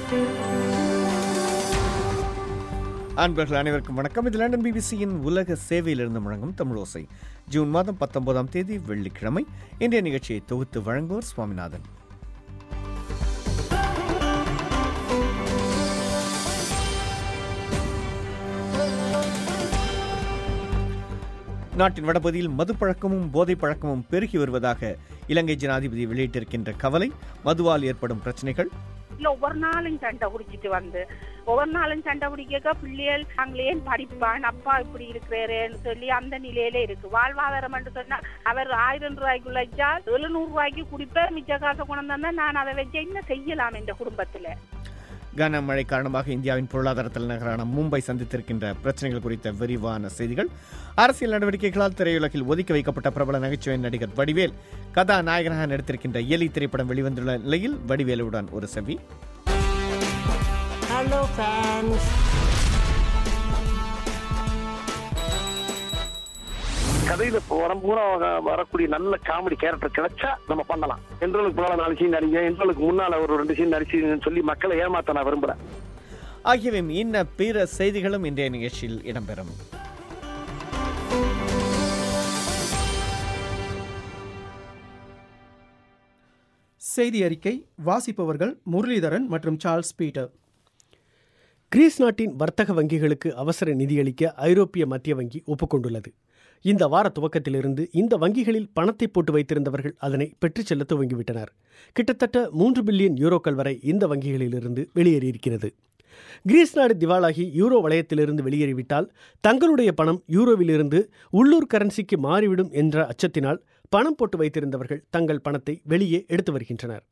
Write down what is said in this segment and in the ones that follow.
அன்பர்கள் அனைவருக்கும் வணக்கம் இது லண்டன் பிபிசியின் உலக சேவையிலிருந்து முழங்கும் தமிழோசை ஜூன் மாதம் பத்தொன்பதாம் தேதி வெள்ளிக்கிழமை இன்றைய நிகழ்ச்சியை தொகுத்து வழங்குவோர் சுவாமிநாதன் நாட்டின் வடபகுதியில் மது பழக்கமும் போதை பழக்கமும் பெருகி வருவதாக இலங்கை ஜனாதிபதி வெளியிட்டிருக்கின்ற கவலை மதுவால் ஏற்படும் பிரச்சனைகள் இல்ல ஒவ்வொரு நாளும் சண்டை குடிச்சிட்டு வந்து ஒவ்வொரு நாளும் சண்டை குடிக்க பிள்ளைகள் நாங்களே படிப்பான் அப்பா இப்படி இருக்கிறேன்னு சொல்லி அந்த நிலையில இருக்கு வாழ்வாதாரம் என்று சொன்னா அவர் ஆயிரம் ரூபாய்க்குள்ள வச்சா எழுநூறு ரூபாய்க்கு குடிப்பார் மிச்ச காசை கொண்டு வந்தா நான் அதை வச்சு என்ன செய்யலாம் என்ற குடும்பத்துல கனமழை காரணமாக இந்தியாவின் பொருளாதார தலைநகரான மும்பை சந்தித்திருக்கின்ற பிரச்சனைகள் குறித்த விரிவான செய்திகள் அரசியல் நடவடிக்கைகளால் திரையுலகில் ஒதுக்கி வைக்கப்பட்ட பிரபல நகைச்சுவை நடிகர் வடிவேல் கதாநாயகனாக நடித்திருக்கின்ற எலி திரைப்படம் வெளிவந்துள்ள நிலையில் வடிவேலுடன் ஒரு செவி Hello fans. கதையில வரம் பூரா வரக்கூடிய நல்ல காமெடி கேரக்டர் கிடைச்சா நம்ம பண்ணலாம் என்றளுக்கு முன்னால நாலு சீன் நடிங்க என்றளுக்கு முன்னால ஒரு ரெண்டு சீன் நடிச்சுன்னு சொல்லி மக்களை ஏமாத்த நான் விரும்புறேன் ஆகியவை இன்ன பிற செய்திகளும் இன்றைய நிகழ்ச்சியில் இடம்பெறும் செய்தி அறிக்கை வாசிப்பவர்கள் முரளிதரன் மற்றும் சார்ல்ஸ் பீட்டர் கிரீஸ் நாட்டின் வர்த்தக வங்கிகளுக்கு அவசர நிதியளிக்க ஐரோப்பிய மத்திய வங்கி ஒப்புக்கொண்டுள்ளது இந்த வார துவக்கத்திலிருந்து இந்த வங்கிகளில் பணத்தை போட்டு வைத்திருந்தவர்கள் அதனை பெற்றுச் செல்ல துவங்கிவிட்டனர் கிட்டத்தட்ட மூன்று பில்லியன் யூரோக்கள் வரை இந்த வங்கிகளிலிருந்து வெளியேறியிருக்கிறது கிரீஸ் நாடு திவாலாகி யூரோ வளையத்திலிருந்து வெளியேறிவிட்டால் தங்களுடைய பணம் யூரோவிலிருந்து உள்ளூர் கரன்சிக்கு மாறிவிடும் என்ற அச்சத்தினால் பணம் போட்டு வைத்திருந்தவர்கள் தங்கள் பணத்தை வெளியே எடுத்து வருகின்றனர்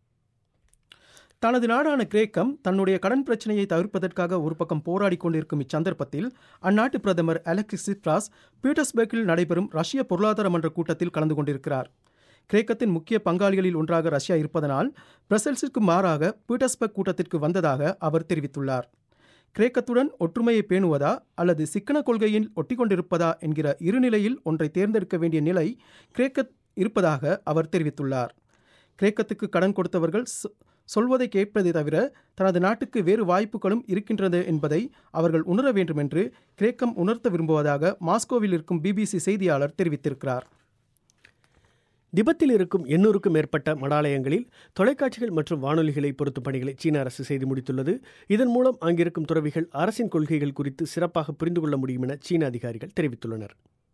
தனது நாடான கிரேக்கம் தன்னுடைய கடன் பிரச்சனையை தவிர்ப்பதற்காக ஒரு பக்கம் போராடி கொண்டிருக்கும் இச்சந்தர்ப்பத்தில் அந்நாட்டு பிரதமர் அலெக்சிஸ் சிப்ராஸ் பீட்டர்ஸ்பர்க்கில் நடைபெறும் ரஷ்ய பொருளாதார மன்ற கூட்டத்தில் கலந்து கொண்டிருக்கிறார் கிரேக்கத்தின் முக்கிய பங்காளிகளில் ஒன்றாக ரஷ்யா இருப்பதனால் பிரசல்ஸிற்கு மாறாக பீட்டர்ஸ்பர்க் கூட்டத்திற்கு வந்ததாக அவர் தெரிவித்துள்ளார் கிரேக்கத்துடன் ஒற்றுமையை பேணுவதா அல்லது சிக்கன கொள்கையில் ஒட்டிக்கொண்டிருப்பதா என்கிற இருநிலையில் ஒன்றை தேர்ந்தெடுக்க வேண்டிய நிலை கிரேக்கத் இருப்பதாக அவர் தெரிவித்துள்ளார் கிரேக்கத்துக்கு கடன் கொடுத்தவர்கள் சொ- சொல்வதை கேட்பதை தவிர தனது நாட்டுக்கு வேறு வாய்ப்புகளும் இருக்கின்றது என்பதை அவர்கள் உணர வேண்டும் என்று கிரேக்கம் உணர்த்த விரும்புவதாக மாஸ்கோவில் இருக்கும் பிபிசி செய்தியாளர் தெரிவித்திருக்கிறார் திபெத்தில் இருக்கும் எண்ணூறுக்கும் மேற்பட்ட மடாலயங்களில் தொலைக்காட்சிகள் மற்றும் வானொலிகளை பொருத்தும் பணிகளை சீன அரசு செய்து முடித்துள்ளது இதன் மூலம் அங்கிருக்கும் துறவிகள் அரசின் கொள்கைகள் குறித்து சிறப்பாக புரிந்து கொள்ள முடியும் என சீன அதிகாரிகள் தெரிவித்துள்ளனர்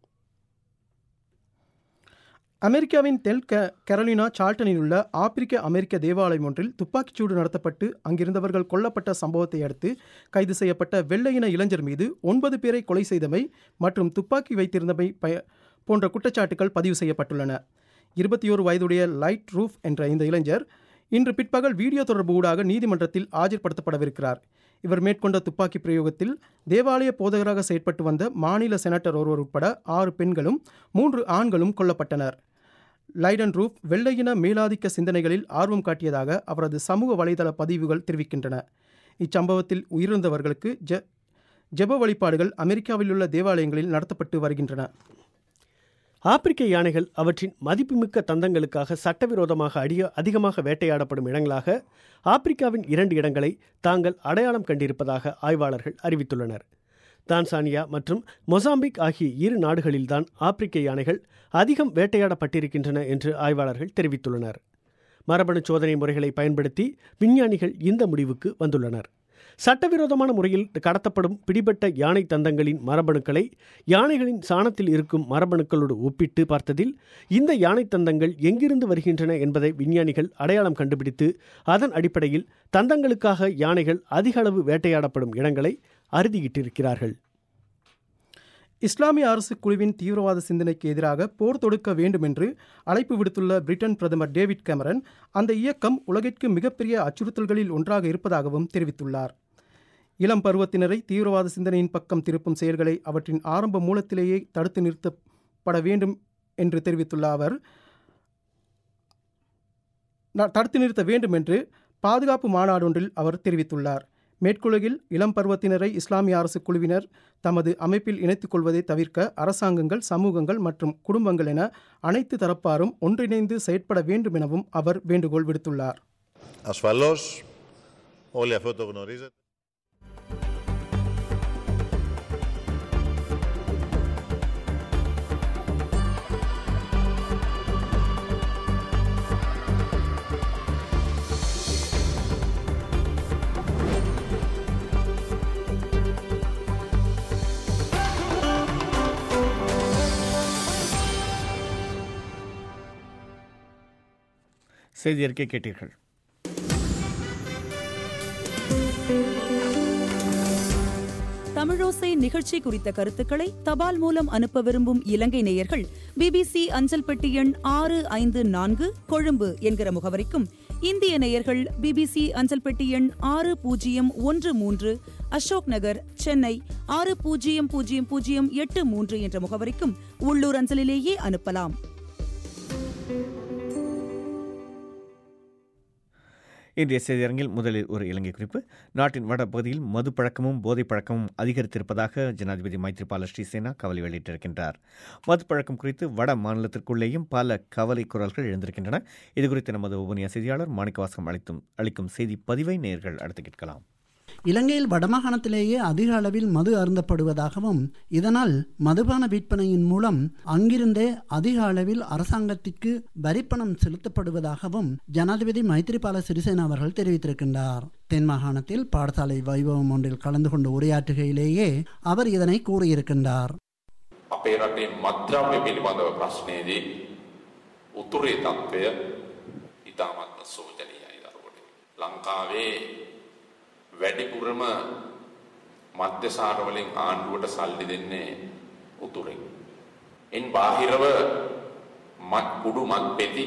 அமெரிக்காவின் தெல் க கரோலினா சால்டனில் உள்ள ஆப்பிரிக்க அமெரிக்க தேவாலயம் ஒன்றில் துப்பாக்கிச்சூடு நடத்தப்பட்டு அங்கிருந்தவர்கள் கொல்லப்பட்ட சம்பவத்தை அடுத்து கைது செய்யப்பட்ட வெள்ளையின இளைஞர் மீது ஒன்பது பேரை கொலை செய்தமை மற்றும் துப்பாக்கி வைத்திருந்தமை பய போன்ற குற்றச்சாட்டுகள் பதிவு செய்யப்பட்டுள்ளன இருபத்தி ஓரு வயதுடைய லைட் ரூஃப் என்ற இந்த இளைஞர் இன்று பிற்பகல் வீடியோ தொடர்பு ஊடாக நீதிமன்றத்தில் ஆஜர்படுத்தப்படவிருக்கிறார் இவர் மேற்கொண்ட துப்பாக்கி பிரயோகத்தில் தேவாலய போதகராக செயற்பட்டு வந்த மாநில செனட்டர் ஒருவர் உட்பட ஆறு பெண்களும் மூன்று ஆண்களும் கொல்லப்பட்டனர் லைடன் ரூஃப் வெள்ளையின மேலாதிக்க சிந்தனைகளில் ஆர்வம் காட்டியதாக அவரது சமூக வலைதள பதிவுகள் தெரிவிக்கின்றன இச்சம்பவத்தில் உயிரிழந்தவர்களுக்கு ஜ ஜெப வழிபாடுகள் அமெரிக்காவில் உள்ள தேவாலயங்களில் நடத்தப்பட்டு வருகின்றன ஆப்பிரிக்க யானைகள் அவற்றின் மதிப்புமிக்க தந்தங்களுக்காக சட்டவிரோதமாக அடிய அதிகமாக வேட்டையாடப்படும் இடங்களாக ஆப்பிரிக்காவின் இரண்டு இடங்களை தாங்கள் அடையாளம் கண்டிருப்பதாக ஆய்வாளர்கள் அறிவித்துள்ளனர் தான்சானியா மற்றும் மொசாம்பிக் ஆகிய இரு நாடுகளில்தான் ஆப்பிரிக்க யானைகள் அதிகம் வேட்டையாடப்பட்டிருக்கின்றன என்று ஆய்வாளர்கள் தெரிவித்துள்ளனர் மரபணு சோதனை முறைகளை பயன்படுத்தி விஞ்ஞானிகள் இந்த முடிவுக்கு வந்துள்ளனர் சட்டவிரோதமான முறையில் கடத்தப்படும் பிடிபட்ட யானை தந்தங்களின் மரபணுக்களை யானைகளின் சாணத்தில் இருக்கும் மரபணுக்களோடு ஒப்பிட்டு பார்த்ததில் இந்த யானை தந்தங்கள் எங்கிருந்து வருகின்றன என்பதை விஞ்ஞானிகள் அடையாளம் கண்டுபிடித்து அதன் அடிப்படையில் தந்தங்களுக்காக யானைகள் அதிக அளவு வேட்டையாடப்படும் இடங்களை அறுதியிட்டிருக்கிறார்கள் இஸ்லாமிய அரசு குழுவின் தீவிரவாத சிந்தனைக்கு எதிராக போர் தொடுக்க வேண்டும் என்று அழைப்பு விடுத்துள்ள பிரிட்டன் பிரதமர் டேவிட் கேமரன் அந்த இயக்கம் உலகிற்கு மிகப்பெரிய அச்சுறுத்தல்களில் ஒன்றாக இருப்பதாகவும் தெரிவித்துள்ளார் இளம் பருவத்தினரை தீவிரவாத சிந்தனையின் பக்கம் திருப்பும் செயல்களை அவற்றின் ஆரம்ப மூலத்திலேயே தடுத்து நிறுத்தப்பட வேண்டும் என்று தெரிவித்துள்ள அவர் ந- தடுத்து நிறுத்த வேண்டும் என்று பாதுகாப்பு மாநாடொன்றில் அவர் தெரிவித்துள்ளார் மேற்குலகில் இளம் பருவத்தினரை இஸ்லாமிய அரசு குழுவினர் தமது அமைப்பில் இணைத்துக் கொள்வதை தவிர்க்க அரசாங்கங்கள் சமூகங்கள் மற்றும் குடும்பங்கள் என அனைத்து தரப்பாரும் ஒன்றிணைந்து செயற்பட வேண்டும் எனவும் அவர் வேண்டுகோள் விடுத்துள்ளார் Ασφαλώς Olha, fotognoriza. செய்தி அறிக்கை கேட்டீர்கள் தமிழோசை நிகழ்ச்சி குறித்த கருத்துக்களை தபால் மூலம் அனுப்ப விரும்பும் இலங்கை நேயர்கள் பிபிசி அஞ்சல் பெட்டி எண் ஆறு ஐந்து நான்கு கொழும்பு என்கிற முகவரிக்கும் இந்திய நேயர்கள் பிபிசி அஞ்சல் பெட்டி எண் ஆறு பூஜ்ஜியம் ஒன்று மூன்று அசோக் நகர் சென்னை ஆறு பூஜ்ஜியம் பூஜ்ஜியம் பூஜ்ஜியம் எட்டு மூன்று என்ற முகவரிக்கும் உள்ளூர் அஞ்சலிலேயே அனுப்பலாம் இன்றைய செய்தியரங்கில் முதலில் ஒரு இலங்கை குறிப்பு நாட்டின் வடபகுதியில் மது பழக்கமும் போதைப் பழக்கமும் அதிகரித்திருப்பதாக ஜனாதிபதி மைத்ரிபால ஸ்ரீசேனா கவலை வெளியிட்டிருக்கின்றார் மது பழக்கம் குறித்து வட மாநிலத்திற்குள்ளேயும் பல கவலை குரல்கள் எழுந்திருக்கின்றன இதுகுறித்து நமது உபனியா செய்தியாளர் மாணிக்கவாசகம் அளித்தும் அளிக்கும் செய்தி பதிவை நேர்கள் அடுத்து கேட்கலாம் இலங்கையில் வடமாகாணத்திலேயே அதிக அளவில் மது அருந்தப்படுவதாகவும் இதனால் மதுபான விற்பனையின் மூலம் அங்கிருந்தே அதிக அளவில் அரசாங்கத்திற்கு வரிப்பணம் செலுத்தப்படுவதாகவும் ஜனாதிபதி மைத்திரிபால சிறிசேனா அவர்கள் தெரிவித்திருக்கின்றார் தென் மாகாணத்தில் பாடசாலை வைபவம் ஒன்றில் கலந்து கொண்டு உரையாற்றுகையிலேயே அவர் இதனை கூறியிருக்கின்றார் අපේ රටේ මද්‍රව්‍ය පිළිබඳව ප්‍රශ්නයේදී උතුරේ තත්ත්වය ඉතාමත්ම සෝචනීයයි දරුවට. ලංකාවේ වැඩිපුරම මධ්‍යසාරවලින් ආණ්ඩුවට සල්ලි දෙන්නේ උතුරෙන්. එන් බාහිරව මත් කුඩු මත් පෙති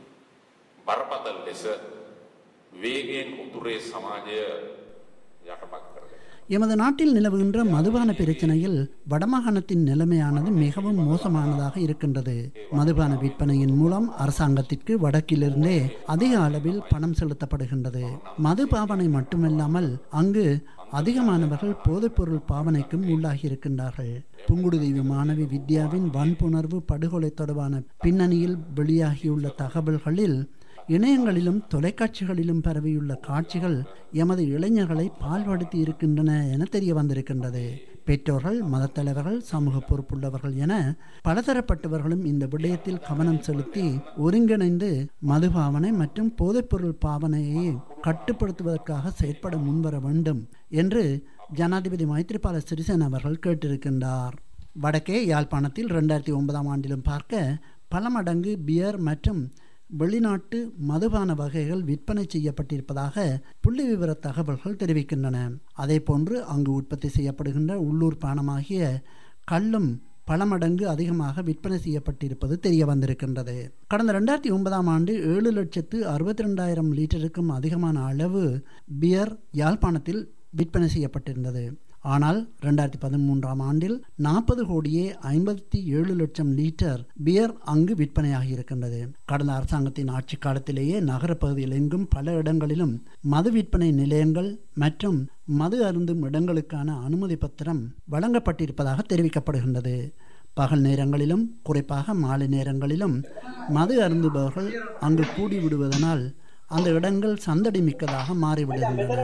බරපතල් ලෙස වේගෙන් උතුරේ සමාජය යටපත් කරගෙන. எமது நாட்டில் நிலவுகின்ற மதுபான பிரச்சனையில் வடமாகாணத்தின் நிலைமையானது மிகவும் மோசமானதாக இருக்கின்றது மதுபான விற்பனையின் மூலம் அரசாங்கத்திற்கு வடக்கிலிருந்தே அதிக அளவில் பணம் செலுத்தப்படுகின்றது மது பாவனை மட்டுமில்லாமல் அங்கு அதிகமானவர்கள் போதைப்பொருள் பாவனைக்கும் உள்ளாகி இருக்கின்றார்கள் புங்குடுதீவு மாணவி வித்யாவின் வன்புணர்வு படுகொலை தொடர்பான பின்னணியில் வெளியாகியுள்ள தகவல்களில் இணையங்களிலும் தொலைக்காட்சிகளிலும் பரவியுள்ள காட்சிகள் எமது இளைஞர்களை பால்படுத்தி இருக்கின்றன என தெரிய வந்திருக்கின்றது பெற்றோர்கள் மதத்தலைவர்கள் சமூக பொறுப்புள்ளவர்கள் என பலதரப்பட்டவர்களும் இந்த விடயத்தில் கவனம் செலுத்தி ஒருங்கிணைந்து மதுபாவனை மற்றும் போதைப்பொருள் பாவனையை கட்டுப்படுத்துவதற்காக செயற்பட முன்வர வேண்டும் என்று ஜனாதிபதி மைத்ரிபால சிறிசேன அவர்கள் கேட்டிருக்கின்றார் வடக்கே யாழ்ப்பாணத்தில் ரெண்டாயிரத்தி ஒன்பதாம் ஆண்டிலும் பார்க்க பல மடங்கு பியர் மற்றும் வெளிநாட்டு மதுபான வகைகள் விற்பனை செய்யப்பட்டிருப்பதாக புள்ளி விவர தகவல்கள் தெரிவிக்கின்றன அதேபோன்று அங்கு உற்பத்தி செய்யப்படுகின்ற உள்ளூர் பானமாகிய கள்ளும் பல மடங்கு அதிகமாக விற்பனை செய்யப்பட்டிருப்பது தெரிய வந்திருக்கின்றது கடந்த ரெண்டாயிரத்தி ஒன்பதாம் ஆண்டு ஏழு லட்சத்து அறுபத்தி ரெண்டாயிரம் லிட்டருக்கும் அதிகமான அளவு பியர் யாழ்ப்பாணத்தில் விற்பனை செய்யப்பட்டிருந்தது ஆனால் ரெண்டாயிரத்தி பதிமூன்றாம் ஆண்டில் நாற்பது கோடியே ஐம்பத்தி ஏழு லட்சம் லிட்டர் பியர் அங்கு விற்பனையாகி இருக்கின்றது கடந்த அரசாங்கத்தின் ஆட்சி காலத்திலேயே நகரப்பகுதியில் எங்கும் பல இடங்களிலும் மது விற்பனை நிலையங்கள் மற்றும் மது அருந்தும் இடங்களுக்கான அனுமதி பத்திரம் வழங்கப்பட்டிருப்பதாக தெரிவிக்கப்படுகின்றது பகல் நேரங்களிலும் குறிப்பாக மாலை நேரங்களிலும் மது அருந்துபவர்கள் அங்கு கூடி விடுவதனால் அந்த இடங்கள் சந்தடி மிக்கதாக மாறிவிடுகின்றன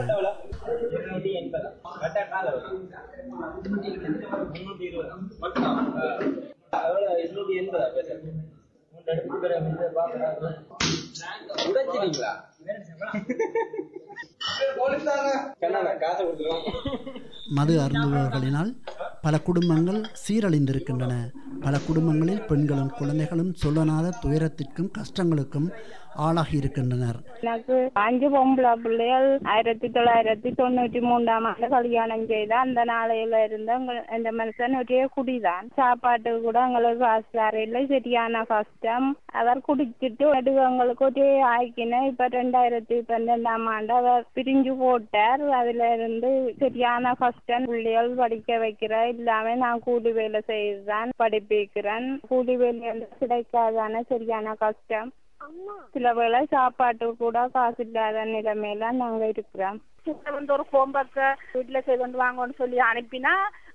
மது அருந்துபவர்களினால் பல குடும்பங்கள் சீரழிந்திருக்கின்றன பல குடும்பங்களில் பெண்களும் குழந்தைகளும் சொல்லனாத துயரத்திற்கும் கஷ்டங்களுக்கும் ஆளாகி இருக்கின்றனர் எனக்கு அஞ்சு பொம்பளை பிள்ளைகள் ஆயிரத்தி தொள்ளாயிரத்தி தொண்ணூற்றி மூன்றாம் ஆண்டு கல்யாணம் செய்த அந்த நாளையில இருந்து எங்க- இந்த மனுஷன் ஒரே குடிதான் சாப்பாட்டுக்கு கூட எங்களுக்கு காசு தரையில சரியான கஷ்டம் அவர் குடிச்சிட்டு நடுவு எங்களுக்கு ஒரே ஆக்கின இப்ப ரெண்டாயிரத்தி பன்னெண்டாம் ஆண்டு அவர் பிரிஞ்சு போட்டார் அதுல இருந்து சரியான கஷ்டம் பிள்ளைகள் படிக்க வைக்கிற இல்லாம நான் கூலி வேலை செய்துதான் படிப்பிக்கிறேன் கூலி வேலை கிடைக்காதான சரியான கஷ்டம் சில வேளை சாப்பாட்டு கூட காசு இல்லாத நிலைமையில நாங்க இருக்கிறோம் வந்து ஒரு ஹோம்ஒர்க்க வீட்டுல செய்து கொண்டு வாங்கன்னு சொல்லி அனுப்பினா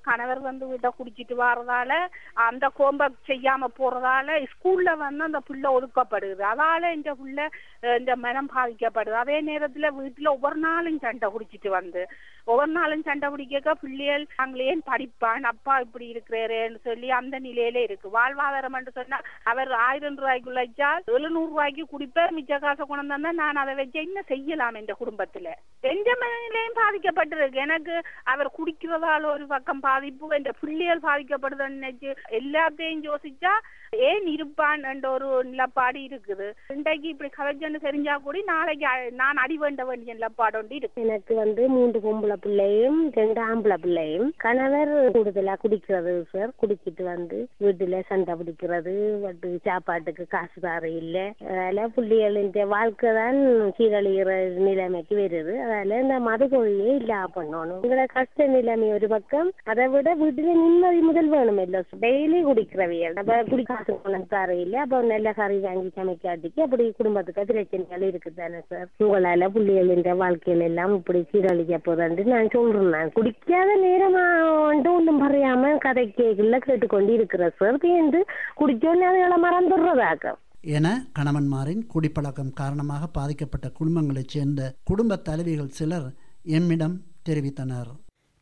கணவர் வந்து வீட்டை குடிச்சிட்டு வர்றதால அந்த கோம்ப செய்யாம போறதால ஸ்கூல்ல வந்து அந்த புள்ள ஒதுக்கப்படுது அதால இந்த புள்ள அஹ், இந்த மனம் பாதிக்கப்படுது அதே நேரத்துல வீட்டுல ஒவ்வொரு நாளும் சண்டை குடிச்சிட்டு வந்து ஒவ்வொரு நாளும் சண்டை பிடிக்க பிள்ளைகள் நாங்களே ஏன் படிப்பான் அப்பா இப்படி இருக்கிறேன்னு சொல்லி அந்த நிலையில இருக்கு வாழ்வாதாரம் என்று சொன்னா அவர் ஆயிரம் ரூபாய்க்குள்ள வச்சால் எழுநூறு ரூபாய்க்கு குடிப்பேன் மிச்ச காசை கொண்டு வந்தா நான் அதை வச்சு என்ன செய்யலாம் என்ற குடும்பத்துல எந்த மனநிலையும் பாதிக்கப்பட்டிருக்கு எனக்கு அவர் குடிக்கிறதால ஒரு பக்கம் பாதிப்பு என்ற பிள்ளைகள் பாதிக்கப்படுதுன்னு நினைச்சு எல்லாத்தையும் யோசிச்சா ஏன் இருப்பான் என்ற ஒரு நிலப்பாடு இருக்குது இன்றைக்கு இப்படி கவச்சன்னு தெரிஞ்சா கூட நாளைக்கு அ- நான் அடி வேண்ட வேண்டிய நிலப்பாடு ஒன்று இருக்கு எனக்கு வந்து மூன்று பொம்பளை பிள்ளையும் ரெண்டு ஆம்பளை பிள்ளையும் கணவர் கூடுதலா குடிக்கிறது சார் குடிச்சிட்டு வந்து வீட்டுல சண்டை பிடிக்கிறது வந்து சாப்பாட்டுக்கு காசு தார இல்ல அதனால பிள்ளைகளின் வாழ்க்கை தான் சீரழிகிற நிலைமைக்கு வருது அதனால இந்த மது கொள்கையை இல்லாம பண்ணணும் எங்களோட கஷ்ட நிலைமை ஒரு பக்கம் அதை விட வீட்டுல நிம்மதி முதல் வேணும் இல்ல டெய்லி குடிக்கிறவியல் அப்ப குடி காசு கொண்டு தர இல்ல அப்ப நல்ல கறி வாங்கி சமைக்காட்டிக்கு அப்படி குடும்பத்துக்கு பிரச்சனைகள் இருக்குது தானே சார் உங்களால பிள்ளைகளின் வாழ்க்கையில எல்லாம் இப்படி சீரழிக்க போதான்னு நான் சொல்றேன் நான் குடிக்காத நேரமா வந்து ஒன்றும் பறையாம கதை கேட்கல கேட்டுக்கொண்டு இருக்கிற சார் என்று குடிச்சோன்னு அதுகளை மறந்துடுறதாக்க என கணவன்மாரின் குடிப்பழக்கம் காரணமாக பாதிக்கப்பட்ட குடும்பங்களைச் சேர்ந்த குடும்ப தலைவிகள் சிலர் எம்மிடம் தெரிவித்தனர்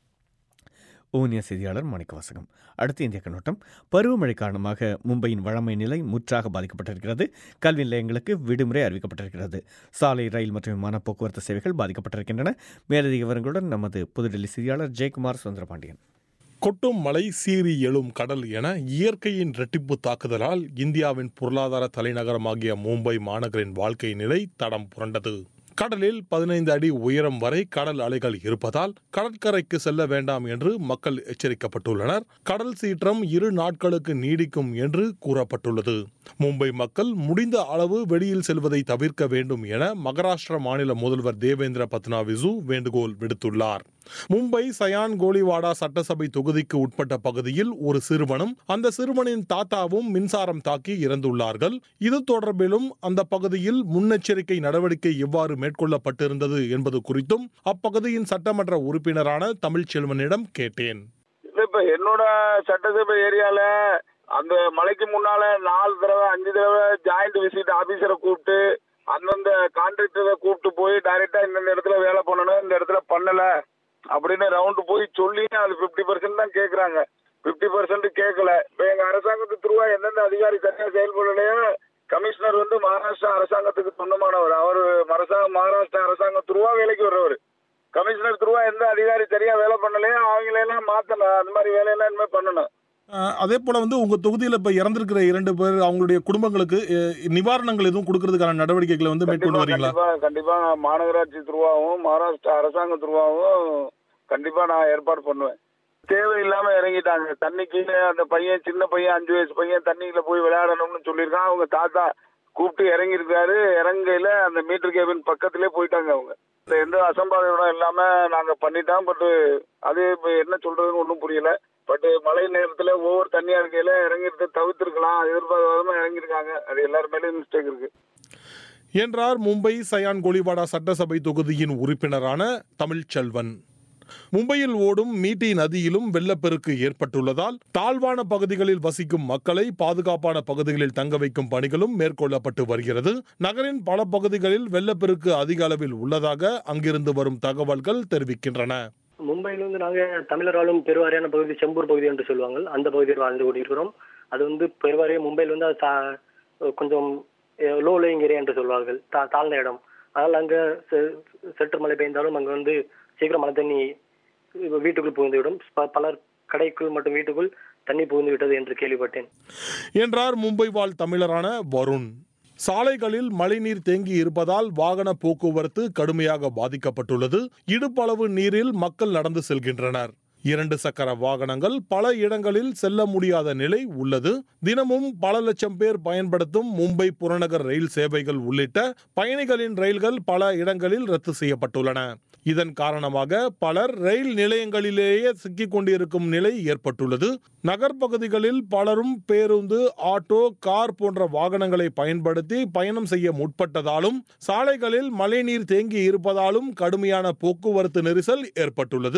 ஊனிய செய்தியாளர் மாணிக்கவாசகம் அடுத்த இந்திய கண்ணோட்டம் பருவமழை காரணமாக மும்பையின் வழமை நிலை முற்றாக பாதிக்கப்பட்டிருக்கிறது கல்வி நிலையங்களுக்கு விடுமுறை அறிவிக்கப்பட்டிருக்கிறது சாலை ரயில் மற்றும் விமான போக்குவரத்து சேவைகள் பாதிக்கப்பட்டிருக்கின்றன மேலதிக விவரங்களுடன் நமது புதுடெல்லி செய்தியாளர் ஜெயக்குமார் சுந்தரபாண்டியன் கொட்டும் மலை சீறி எழும் கடல் என இயற்கையின் இரட்டிப்பு தாக்குதலால் இந்தியாவின் பொருளாதார தலைநகரமாகிய மும்பை மாநகரின் வாழ்க்கை நிலை தடம் புரண்டது கடலில் பதினைந்து அடி உயரம் வரை கடல் அலைகள் இருப்பதால் கடற்கரைக்கு செல்ல வேண்டாம் என்று மக்கள் எச்சரிக்கப்பட்டுள்ளனர் கடல் சீற்றம் இரு நாட்களுக்கு நீடிக்கும் என்று கூறப்பட்டுள்ளது மும்பை மக்கள் முடிந்த அளவு வெளியில் செல்வதை தவிர்க்க வேண்டும் என மகாராஷ்டிர மாநில முதல்வர் தேவேந்திர பத்னாவிசு வேண்டுகோள் விடுத்துள்ளார் மும்பை சயான் கோலிவாடா சட்டசபை தொகுதிக்கு உட்பட்ட பகுதியில் ஒரு சிறுவனும் அந்த சிறுவனின் தாத்தாவும் மின்சாரம் தாக்கி இறந்துள்ளார்கள் இது தொடர்பிலும் அந்த பகுதியில் முன்னெச்சரிக்கை நடவடிக்கை எவ்வாறு மேற்கொள்ளப்பட்டிருந்தது என்பது குறித்தும் அப்பகுதியின் சட்டமன்ற உறுப்பினரான தமிழ்ச்செல்வனிடம் கேட்டேன் இல்ல இப்ப என்னோட சட்டசபை ஏரியால அந்த மலைக்கு முன்னால நாலு தடவை அஞ்சு தடவை ஜாயிண்ட் விசிட் ஆபீசரை கூப்பிட்டு அந்தந்த கான்ட்ராக்டரை கூப்பிட்டு போய் டைரக்டா இந்த இடத்துல வேலை பண்ணணும் இந்த இடத்துல பண்ணல அப்படின்னு ரவுண்டு போய் சொல்லி அது பிப்டி பர்சன்ட் தான் கேக்குறாங்க பிப்டி பர்சன்ட் கேட்கல இப்ப எங்க அரசாங்கத்து திருவா எந்தெந்த அதிகாரி சரியா செயல்படலையோ கமிஷனர் வந்து மகாராஷ்டிரா அரசாங்கத்துக்கு சொந்தமானவர் அவர் அரசாங்க மகாராஷ்டிரா அரசாங்கம் துருவா வேலைக்கு வர்றவர் கமிஷனர் துருவா எந்த அதிகாரி சரியா வேலை பண்ணலையோ அவங்களெல்லாம் மாத்தணும் அந்த மாதிரி வேலையெல்லாம் இனிமே பண்ணணும் அஹ், அதே போல வந்து உங்க தொகுதியில் இப்ப இறந்திருக்கிற இரண்டு பேர் அவங்களுடைய குடும்பங்களுக்கு அஹ், நிவாரணங்கள் எதுவும் கொடுக்கறதுக்கான நடவடிக்கைகளை வந்து மேற்கொண்டு வரீங்களா கண்டிப்பா கண்டிப்பா நான் மாநகராட்சி துருவாவும் மகாராஷ்டிரா அரசாங்க துருவாவும் கண்டிப்பா நான் ஏற்பாடு பண்ணுவேன் தேவையில்லாம இறங்கிட்டாங்க தண்ணிக்கு அந்த பையன் சின்ன பையன் அஞ்சு வயசு பையன் தண்ணிக்குள்ள போய் விளையாடணும்னு சொல்லியிருக்கான் அவங்க தாத்தா கூப்பிட்டு இறங்கியிருக்காரு இறங்கையில அந்த மீட்டர் கேபின் பக்கத்திலே போயிட்டாங்க அவங்க இந்த எந்த அசம்பாவிதம் இல்லாம நாங்க பண்ணிட்டோம் பட் அது இப்ப என்ன சொல்றதுன்னு ஒன்றும் புரியல பட் மழை நேரத்துல ஒவ்வொரு தண்ணியா இருக்கையில இறங்கிட்டு தவிர்த்திருக்கலாம் எதிர்பார்க்காம இறங்கியிருக்காங்க அது எல்லார் மேலேயும் மிஸ்டேக் இருக்கு என்றார் மும்பை சயான் கோலிவாடா சட்டசபை தொகுதியின் உறுப்பினரான தமிழ்ச்செல்வன் மும்பையில் ஓடும் மீட்டி நதியிலும் வெள்ளப்பெருக்கு ஏற்பட்டுள்ளதால் தாழ்வான பகுதிகளில் வசிக்கும் மக்களை பாதுகாப்பான பகுதிகளில் தங்க வைக்கும் பணிகளும் மேற்கொள்ளப்பட்டு வருகிறது நகரின் பல பகுதிகளில் வெள்ளப்பெருக்கு அதிக அளவில் உள்ளதாக அங்கிருந்து வரும் தகவல்கள் தெரிவிக்கின்றன மும்பையில வந்து நாங்க தமிழர் வாழும் பெருவாரியான பகுதி செம்பூர் பகுதி என்று சொல்லுவாங்க அந்த பகுதியில் வாழ்ந்து கொண்டிருக்கிறோம் அது வந்து பெருவாரியா மும்பையில் வந்து அது தா- கொஞ்சம் லோ லேயிங் ஏரியா என்று சொல்வார்கள் தா தாழ்ந்த இடம் அதனால் அங்க செ- சற்று மழை பெய்ந்தாலும் அங்க வந்து சீக்கிரம் மழை தண்ணி வீட்டுக்குள் புகுந்துவிடும் ப- பலர் கடைக்குள் மற்றும் வீட்டுக்குள் தண்ணி புகுந்து விட்டது என்று கேள்விப்பட்டேன் என்றார் மும்பை வாழ் தமிழரான வருண் சாலைகளில் மழைநீர் தேங்கி இருப்பதால் வாகன போக்குவரத்து கடுமையாக பாதிக்கப்பட்டுள்ளது இடுப்பளவு நீரில் மக்கள் நடந்து செல்கின்றனர் இரண்டு சக்கர வாகனங்கள் பல இடங்களில் செல்ல முடியாத நிலை உள்ளது தினமும் பல லட்சம் பேர் பயன்படுத்தும் மும்பை புறநகர் ரயில் சேவைகள் உள்ளிட்ட பயணிகளின் ரயில்கள் பல இடங்களில் ரத்து செய்யப்பட்டுள்ளன இதன் காரணமாக பலர் ரயில் நிலையங்களிலேயே சிக்கிக் கொண்டிருக்கும் நிலை ஏற்பட்டுள்ளது நகர்ப்பகுதிகளில் பலரும் பேருந்து ஆட்டோ கார் போன்ற வாகனங்களை பயன்படுத்தி பயணம் செய்ய முற்பட்டதாலும் சாலைகளில் மழைநீர் தேங்கி இருப்பதாலும் கடுமையான போக்குவரத்து நெரிசல் ஏற்பட்டுள்ளது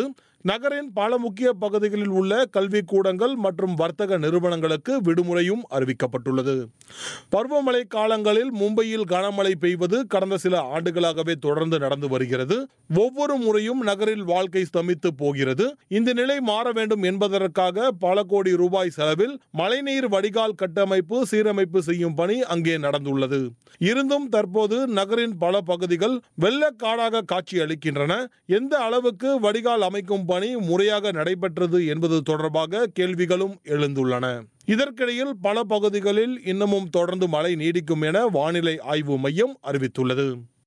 நகரின் பல முக்கிய பகுதிகளில் உள்ள கல்விக் கூடங்கள் மற்றும் வர்த்தக நிறுவனங்களுக்கு விடுமுறையும் அறிவிக்கப்பட்டுள்ளது பருவமழை காலங்களில் மும்பையில் கனமழை பெய்வது கடந்த சில ஆண்டுகளாகவே தொடர்ந்து நடந்து வருகிறது ஒவ்வொரு முறையும் நகரில் வாழ்க்கை ஸ்தமித்து போகிறது இந்த நிலை மாற வேண்டும் என்பதற்காக பல கோடி ரூபாய் செலவில் மழைநீர் வடிகால் கட்டமைப்பு சீரமைப்பு செய்யும் பணி அங்கே நடந்துள்ளது இருந்தும் தற்போது நகரின் பல பகுதிகள் வெள்ளக்காடாக காட்சி அளிக்கின்றன எந்த அளவுக்கு வடிகால் அமைக்கும் பணி முறையாக நடைபெற்றது என்பது தொடர்பாக கேள்விகளும் எழுந்துள்ளன இதற்கிடையில் பல பகுதிகளில் இன்னமும் தொடர்ந்து மழை நீடிக்கும் என வானிலை ஆய்வு மையம் அறிவித்துள்ளது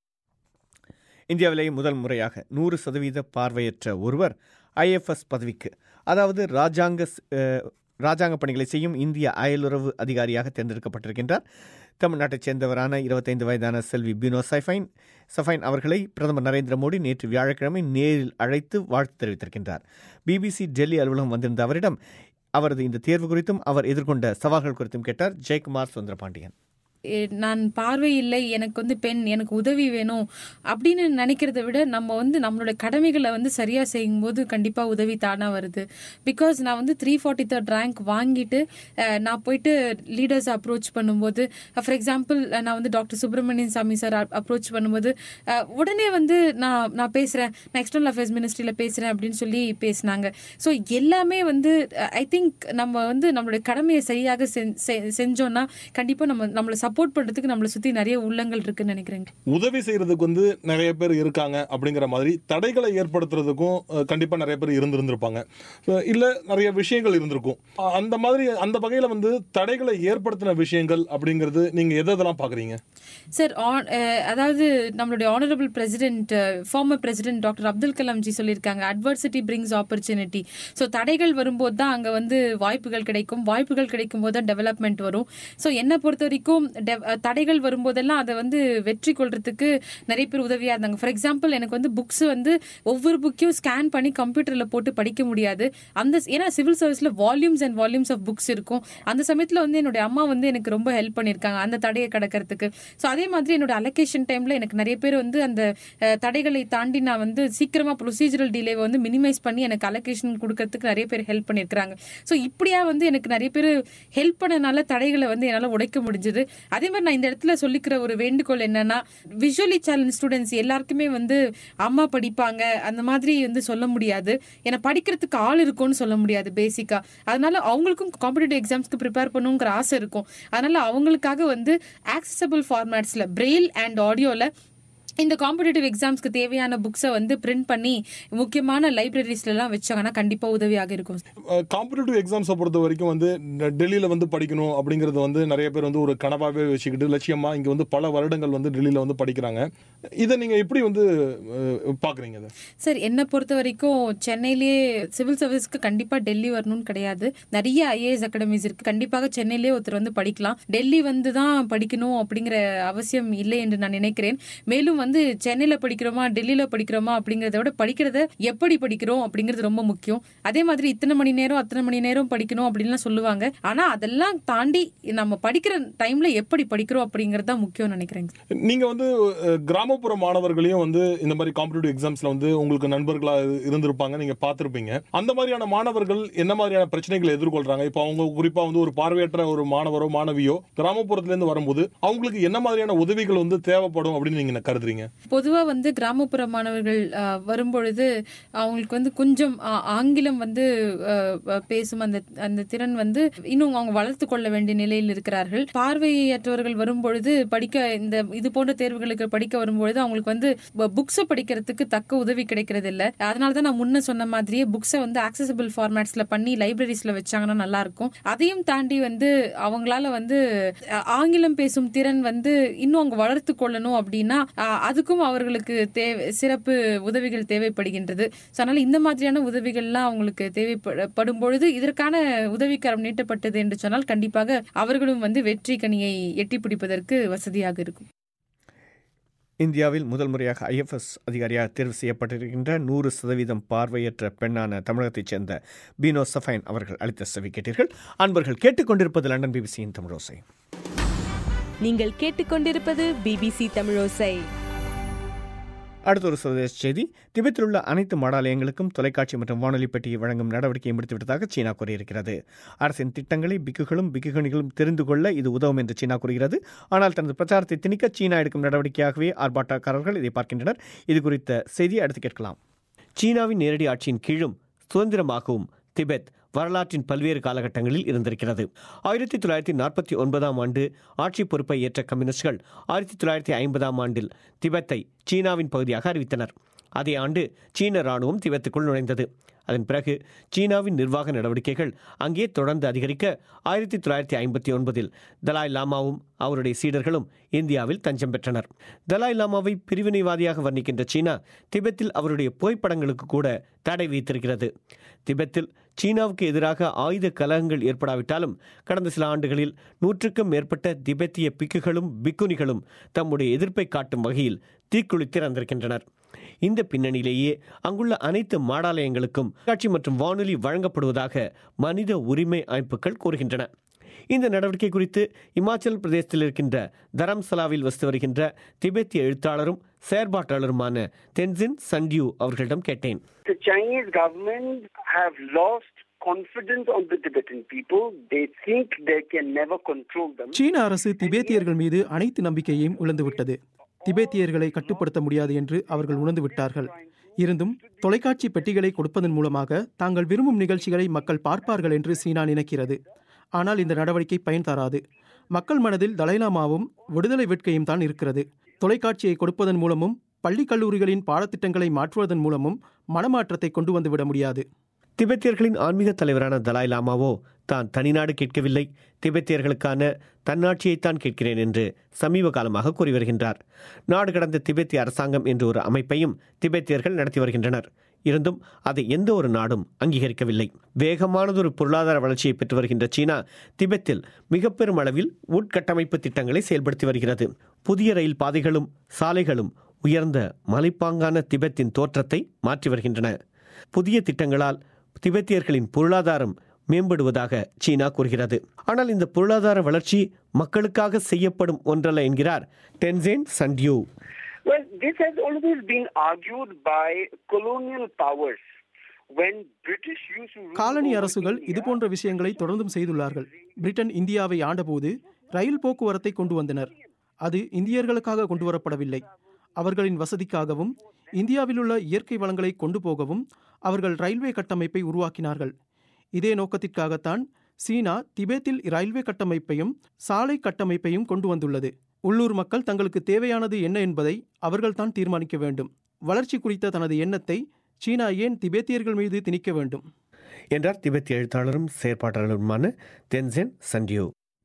இந்தியாவிலேயே முதல் முறையாக நூறு சதவீத பார்வையற்ற ஒருவர் ஐஎஃப்எஸ் பதவிக்கு அதாவது ராஜாங்க அஹ், ராஜாங்க பணிகளை செய்யும் இந்திய அயலுறவு அதிகாரியாக தேர்ந்தெடுக்கப்பட்டிருக்கின்றார் தமிழ்நாட்டைச் சேர்ந்தவரான இருபத்தைந்து வயதான செல்வி பினோ சைஃபைன் சஃபைன் அவர்களை பிரதமர் நரேந்திர மோடி நேற்று வியாழக்கிழமை நேரில் அழைத்து வாழ்த்து தெரிவித்திருக்கின்றார் பிபிசி டெல்லி அலுவலகம் வந்திருந்த அவரிடம் அவரது இந்த தேர்வு குறித்தும் அவர் எதிர்கொண்ட சவால்கள் குறித்தும் கேட்டார் ஜெயக்குமார் சுந்தரபாண்டியன் எ- நான் பார்வை இல்லை எனக்கு வந்து பெண் எனக்கு உதவி வேணும் அப்படின்னு நினைக்கிறத விட நம்ம வந்து நம்மளோட கடமைகளை வந்து சரியா செய்யும்போது கண்டிப்பா உதவி தானா வருது பிகாஸ் நான் வந்து த்ரீ ஃபார்ட்டி தேர்ட் ரேங்க் வாங்கிட்டு அஹ், நான் போயிட்டு லீடர்ஸ் அப்ரோச் பண்ணும்போது ஃபார் எக்ஸாம்பிள் நான் வந்து டாக்டர் சுப்பிரமணியன் சாமி சார் அப்ரோச் பண்ணும்போது அஹ், உடனே வந்து நான் நான் பேசுறேன் நான் எக்ஸ்டர்னல் அஃபேர்ஸ் மினிஸ்ட்ரியில பேசுறேன் அப்படின்னு சொல்லி பேசினாங்க ஸோ எல்லாமே வந்து ஐ திங்க் நம்ம வந்து நம்மளுடைய கடமையை சரியாக செஞ்- செ- செஞ்சோம்னா கண்டிப்பா நம்ம நம்மளை சப்போர்ட் பண்றதுக்கு நம்மளை சுத்தி நிறைய உள்ளங்கள் இருக்குன்னு நினைக்கிறேன் உதவி செய்யறதுக்கு வந்து நிறைய பேர் இருக்காங்க அப்படிங்கிற மாதிரி தடைகளை ஏற்படுத்துறதுக்கும் அஹ், கண்டிப்பா நிறைய பேர் இருந்திருந்திருப்பாங்க அஹ், இல்ல நிறைய விஷயங்கள் இருந்திருக்கும் அஹ், அந்த மாதிரி அந்த வகையில வந்து தடைகளை ஏற்படுத்தின விஷயங்கள் அப்படிங்கிறது நீங்க எதை எதெல்லாம் பாக்குறீங்க சார் ஆன் அதாவது நம்மளுடைய honourable president former president doctor Abdul Kalam ji சொல்லியிருக்காங்க அட்வர்சிட்டி பிரிங்ஸ் ஆப்பர்ச்சுனிட்டி ஸோ தடைகள் வரும்போது தான் அங்கே வந்து வாய்ப்புகள் கிடைக்கும் வாய்ப்புகள் கிடைக்கும் போது தான் டெவலப்மெண்ட் வரும் ஸோ என்னை பொறுத்த வரைக்கும் dev- அஹ், தடைகள் வரும்போதெல்லாம் அதை வந்து வெற்றி கொள்றதுக்கு நிறைய பேர் உதவியாக இருந்தாங்க ஃபார் எக்ஸாம்பிள் எனக்கு வந்து புக்ஸ் வந்து ஒவ்வொரு புக்கையும் ஸ்கேன் பண்ணி கம்ப்யூட்டரில் போட்டு படிக்க முடியாது அந்த ஏன்னா சிவில் சர்வீஸில் volumes and volumes of books இருக்கும் அந்த சமயத்தில் வந்து என்னுடைய அம்மா வந்து எனக்கு ரொம்ப ஹெல்ப் பண்ணியிருக்காங்க அந்த தடையை கடக்கிறதுக்கு ஸோ அதே மாதிரி என்னோட அலோகேஷன் டைமில் எனக்கு நிறைய பேர் வந்து அந்த அஹ், தடைகளை தாண்டி நான் வந்து சீக்கிரமாக ப்ரொசீஜரல் டிலேவை வந்து மினிமைஸ் பண்ணி எனக்கு அலோகேஷன் கொடுக்கறதுக்கு நிறைய பேர் ஹெல்ப் பண்ணியிருக்காங்க ஸோ இப்படியா வந்து எனக்கு நிறைய பேர் ஹெல்ப் பண்ணனால தடைகளை வந்து என்னால் உடைக்க முடிஞ்சது அதே மாதிரி நான் இந்த இடத்துல சொல்லிக்கிற ஒரு வேண்டுகோள் என்னன்னா விஷுவலி சேலஞ்ச் ஸ்டூடெண்ட்ஸ் எல்லாருக்குமே வந்து அம்மா படிப்பாங்க அந்த மாதிரி வந்து சொல்ல முடியாது ஏன்னா படிக்கிறதுக்கு ஆள் இருக்கும்னு சொல்ல முடியாது பேசிக்கா அதனால அவங்களுக்கும் காம்படிட்டிவ் எக்ஸாம்ஸ்க்கு ப்ரிப்பேர் பண்ணுங்கிற ஆசை இருக்கும் அதனால அவங்களுக்காக வந்து ஆக்சசபிள் ஃபார்மேட்ஸ்ல பிரெயில் அண்ட் ஆடியோல இந்த காம்படிட்டிவ் எக்ஸாம்ஸ்க்கு தேவையான புக்ஸை வந்து பிரிண்ட் பண்ணி முக்கியமான லைப்ரரிஸ்லாம் வச்சாங்கன்னா கண்டிப்பா உதவியாக இருக்கும் காம்படிட்டிவ் எக்ஸாம்ஸை பொறுத்த வரைக்கும் வந்து ந- டெல்லியில வந்து படிக்கணும் அப்படிங்கிறது வந்து நிறைய பேர் வந்து ஒரு கனவாவே வச்சுக்கிட்டு லட்சியமா இங்க வந்து பல வருடங்கள் வந்து டெல்லியில வந்து படிக்கிறாங்க இதை நீங்க எப்படி வந்து அஹ், பாக்குறீங்க இதை சார் என்னை பொறுத்த வரைக்கும் சென்னையிலேயே சிவில் சர்வீஸ்க்கு கண்டிப்பா டெல்லி வரணும்னு கிடையாது நிறைய ஐஏஎஸ் அகாடமிஸ் இருக்கு கண்டிப்பாக சென்னையிலேயே ஒருத்தர் வந்து படிக்கலாம் டெல்லி வந்து தான் படிக்கணும் அப்படிங்கிற அவசியம் இல்லை என்று நான் நினைக்கிறேன் மேலும் வந்து சென்னையில படிக்கிறோமா டெல்லியில படிக்கிறோமா அப்படிங்கறத விட படிக்கிறத எப்படி படிக்கிறோம் அப்படிங்கிறது ரொம்ப முக்கியம் அதே மாதிரி இத்தனை மணி நேரம் அத்தனை மணி நேரம் படிக்கணும் அப்படின்லாம் சொல்லுவாங்க ஆனா அதெல்லாம் தாண்டி நம்ம படிக்கிற டைம்ல எப்படி படிக்கிறோம் அப்படிங்கிறது தான் முக்கியம் நினைக்கிறேன் நீங்க வந்து அஹ், கிராமப்புற மாணவர்களையும் வந்து இந்த மாதிரி காம்படிட்டிவ் எக்ஸாம்ஸ்ல வந்து உங்களுக்கு நண்பர்களா இரு- இருந்திருப்பாங்க நீங்க பார்த்திருப்பீங்க அந்த மாதிரியான மாணவர்கள் என்ன மாதிரியான பிரச்சனைகளை எதிர்கொள்றாங்க இப்போ அவங்க குறிப்பா வந்து ஒரு பார்வையற்ற ஒரு மாணவரோ மாணவியோ கிராமப்புறத்துல இருந்து வரும்போது அவங்களுக்கு என்ன மாதிரியான உதவிகள் வந்து தேவைப்படும் அப்படின்னு நீங்க கருதுறீங்க பொதுவா வந்து கிராமப்புற மாணவர்கள் அஹ், வரும்பொழுது அவங்களுக்கு வந்து கொஞ்சம் ஆ- ஆங்கிலம் வந்து அஹ், அஹ், பேசும் அந்த அந்த திறன் வந்து இன்னும் அவங்க வளர்த்து கொள்ள வேண்டிய நிலையில் இருக்கிறார்கள் பார்வையற்றவர்கள் வரும்பொழுது படிக்க இந்த இது போன்ற தேர்வுகளுக்கு படிக்க வரும்பொழுது அவங்களுக்கு வந்து புக்ஸை படிக்கிறதுக்கு தக்க உதவி கிடைக்கிறது இல்ல அதனால தான் நான் முன்ன சொன்ன மாதிரியே புக்ஸை வந்து ஆக்சசபிள் ஃபார்மேட்ஸ்ல பண்ணி லைப்ரரிஸ்ல வச்சாங்கன்னா நல்லா இருக்கும் அதையும் தாண்டி வந்து அவங்களால வந்து அஹ், ஆங்கிலம் பேசும் திறன் வந்து இன்னும் அவங்க வளர்த்து கொள்ளணும் அப்படின்னா அஹ், அதுக்கும் அவர்களுக்கு தேவை சிறப்பு உதவிகள் தேவைப்படுகின்றது So, அதனால இந்த மாதிரியான உதவிகள்லாம் அவங்களுக்கு தேவைப்படும் பொழுது இதற்கான உதவிக்கரம் நீட்டப்பட்டது என்று சொன்னால் கண்டிப்பாக அவர்களும் வந்து வெற்றி கனியை எட்டி பிடிப்பதற்கு வசதியாக இருக்கும் இந்தியாவில் முதல் முறையாக ஐஎஃப்எஸ் அதிகாரியாக தேர்வு செய்யப்பட்டிருக்கின்ற நூறு சதவீதம் பார்வையற்ற பெண்ணான தமிழகத்தைச் சேர்ந்த பீனோ சஃபைன் அவர்கள் அளித்த செவி கேட்டீர்கள் அன்பர்கள் கேட்டுக்கொண்டிருப்பது லண்டன் பிபிசியின் தமிழோசை நீங்கள் கேட்டுக்கொண்டிருப்பது பிபிசி தமிழோசை அடுத்த ஒரு சர்வதேச செய்தி திபெத்தில் உள்ள அனைத்து மாடாலயங்களுக்கும் தொலைக்காட்சி மற்றும் வானொலி பெட்டியை வழங்கும் நடவடிக்கையை முடித்துவிட்டதாக சீனா கூறியிருக்கிறது அரசின் திட்டங்களை பிக்குகளும் பிக்குகணிகளும் தெரிந்து கொள்ள இது உதவும் என்று சீனா கூறுகிறது ஆனால் தனது பிரச்சாரத்தை திணிக்க சீனா எடுக்கும் நடவடிக்கையாகவே ஆர்ப்பாட்டக்காரர்கள் இதை பார்க்கின்றனர் இது குறித்த செய்தியை அடுத்து கேட்கலாம் சீனாவின் நேரடி ஆட்சியின் கீழும் சுதந்திரமாகவும் திபெத் வரலாற்றின் பல்வேறு காலகட்டங்களில் இருந்திருக்கிறது ஆயிரத்தி தொள்ளாயிரத்தி நாற்பத்தி ஒன்பதாம் ஆண்டு ஆட்சி பொறுப்பை ஏற்ற கம்யூனிஸ்டுகள் ஆயிரத்தி தொள்ளாயிரத்தி ஐம்பதாம் ஆண்டில் திபெத்தை சீனாவின் பகுதியாக அறிவித்தனர் அதே ஆண்டு சீன ராணுவம் திபெத்துக்குள் நுழைந்தது அதன் பிறகு சீனாவின் நிர்வாக நடவடிக்கைகள் அங்கே தொடர்ந்து அதிகரிக்க ஆயிரத்தி தொள்ளாயிரத்தி ஐம்பத்தி ஒன்பதில் தலாய் லாமாவும் அவருடைய சீடர்களும் இந்தியாவில் தஞ்சம் பெற்றனர் தலாய் லாமாவை பிரிவினைவாதியாக வர்ணிக்கின்ற சீனா திபெத்தில் அவருடைய புகைப்படங்களுக்கு கூட தடை வைத்திருக்கிறது திபெத்தில் சீனாவுக்கு எதிராக ஆயுத கலகங்கள் ஏற்படாவிட்டாலும் கடந்த சில ஆண்டுகளில் நூற்றுக்கும் மேற்பட்ட திபெத்திய பிக்குகளும் பிக்குனிகளும் தம்முடைய எதிர்ப்பை காட்டும் வகையில் தீக்குளித்திறந்திருக்கின்றனர் இந்த பின்னணியிலேயே அங்குள்ள அனைத்து மாடாலயங்களுக்கும் காட்சி மற்றும் வானொலி வழங்கப்படுவதாக மனித உரிமை அமைப்புகள் கூறுகின்றன இந்த நடவடிக்கை குறித்து இமாச்சல் பிரதேசத்தில் இருக்கின்ற தரம்சலாவில் வசித்து வருகின்ற திபெத்திய எழுத்தாளரும் செயற்பாட்டாளருமான தென்சின் சண்டியூ அவர்களிடம் கேட்டேன் The Chinese government have lost confidence on the Tibetan people. They think they can never control them. சீன அரசு திபேத்தியர்கள் மீது அனைத்து நம்பிக்கையையும் இழந்துவிட்டது திபேத்தியர்களை கட்டுப்படுத்த முடியாது என்று அவர்கள் உணர்ந்து விட்டார்கள் இருந்தும் தொலைக்காட்சி பெட்டிகளை கொடுப்பதன் மூலமாக தாங்கள் விரும்பும் நிகழ்ச்சிகளை மக்கள் பார்ப்பார்கள் என்று சீனா நினைக்கிறது ஆனால் இந்த நடவடிக்கை பயன் தராது மக்கள் மனதில் தலைலாமாவும் விடுதலை வேட்கையும் தான் இருக்கிறது தொலைக்காட்சியை கொடுப்பதன் மூலமும் பள்ளி கல்லூரிகளின் பாடத்திட்டங்களை மாற்றுவதன் மூலமும் மனமாற்றத்தை கொண்டு வந்துவிட முடியாது திபெத்தியர்களின் ஆன்மீக தலைவரான தலாய் லாமாவோ தான் தனிநாடு கேட்கவில்லை திபெத்தியர்களுக்கான தன்னாட்சியைத்தான் கேட்கிறேன் என்று சமீப காலமாக கூறி வருகின்றார் நாடு கடந்த திபெத்திய அரசாங்கம் என்ற ஒரு அமைப்பையும் திபெத்தியர்கள் நடத்தி வருகின்றனர் இருந்தும் அதை எந்த ஒரு நாடும் அங்கீகரிக்கவில்லை வேகமானதொரு பொருளாதார வளர்ச்சியை பெற்று வருகின்ற சீனா திபெத்தில் மிக பெரும் அளவில் உட்கட்டமைப்பு திட்டங்களை செயல்படுத்தி வருகிறது புதிய ரயில் பாதைகளும் சாலைகளும் உயர்ந்த மலைப்பாங்கான திபெத்தின் தோற்றத்தை மாற்றி வருகின்றன புதிய திட்டங்களால் திபெத்தியர்களின் பொருளாதாரம் மேம்படுவதாக சீனா கூறுகிறது ஆனால் இந்த பொருளாதார வளர்ச்சி மக்களுக்காக செய்யப்படும் ஒன்றல்ல என்கிறார் டென்சேன் சண்டியூ Well, this has always been argued by colonial powers. When British used to rule காலனி over அரசுகள் India, இதுபோன்ற விஷயங்களை தொடர்ந்தும் செய்துள்ளார்கள் பிரிட்டன் இந்தியாவை ஆண்டபோது ரயில் போக்குவரத்தை கொண்டு வந்தனர் அது இந்தியர்களுக்காக கொண்டு வரப்படவில்லை அவர்களின் வசதிக்காகவும் இந்தியாவில் உள்ள இயற்கை வளங்களை கொண்டு போகவும் அவர்கள் ரயில்வே கட்டமைப்பை உருவாக்கினார்கள் இதே நோக்கத்திற்காகத்தான் சீனா திபேத்தில் ரயில்வே கட்டமைப்பையும் சாலை கட்டமைப்பையும் கொண்டு வந்துள்ளது உள்ளூர் மக்கள் தங்களுக்கு தேவையானது என்ன என்பதை அவர்கள்தான் தீர்மானிக்க வேண்டும் வளர்ச்சி குறித்த தனது எண்ணத்தை சீனா ஏன் திபேத்தியர்கள் மீது திணிக்க வேண்டும் என்றார் திபெத்திய எழுத்தாளரும் செயற்பாட்டாளருமான தென்சென் சண்டியூ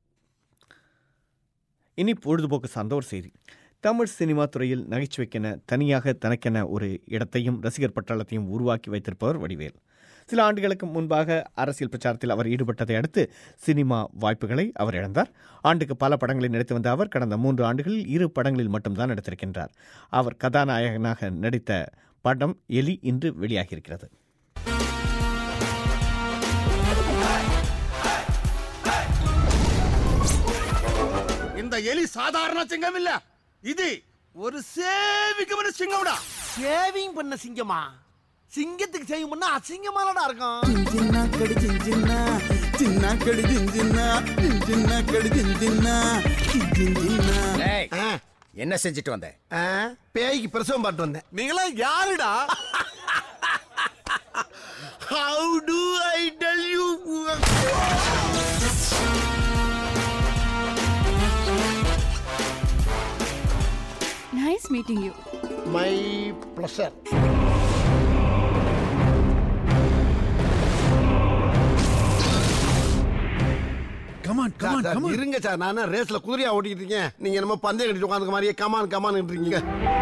இனி பொழுதுபோக்கு சார்ந்த ஒரு செய்தி தமிழ் சினிமா துறையில் நகைச்சுவைக்கென தனியாக தனக்கென ஒரு இடத்தையும் ரசிகர் பட்டாளத்தையும் உருவாக்கி வைத்திருப்பவர் வடிவேல் சில ஆண்டுகளுக்கு முன்பாக அரசியல் பிரச்சாரத்தில் அவர் ஈடுபட்டதை அடுத்து சினிமா வாய்ப்புகளை அவர் இழந்தார் ஆண்டுக்கு பல படங்களில் நடித்து வந்த அவர் கடந்த மூன்று ஆண்டுகளில் இரு படங்களில் மட்டும்தான் நடித்திருக்கின்றார் அவர் கதாநாயகனாக நடித்த படம் எலி இன்று வெளியாகியிருக்கிறது இந்த எலி சாதாரண சிங்கம் இல்ல இது ஒரு சேவிக்கமான சிங்கம்டா சேவிங் பண்ண சிங்கமா சிங்கத்துக்கு சேவிங் பண்ணா அசிங்கமானடா இருக்கும் சின்ன கடி சின்ன சின்ன கடி சின்ன சின்ன கடி சின்ன சின்ன என்ன செஞ்சுட்டு வந்த பேய்க்கு பிரசவம் பாட்டு வந்தேன் நீங்களா யாருடா how to I tell you Nice meeting you. My pleasure come on come on come on இருங்க சார் நான் ரேஸ்ல குதிரையா ஓட்டிட்டு இருக்கேன் நீங்க என்னமோ பந்தயம் கட்டிட்டு உட்காந்துக்க மாதிரியே கமான் கமான் இருக்கீங்க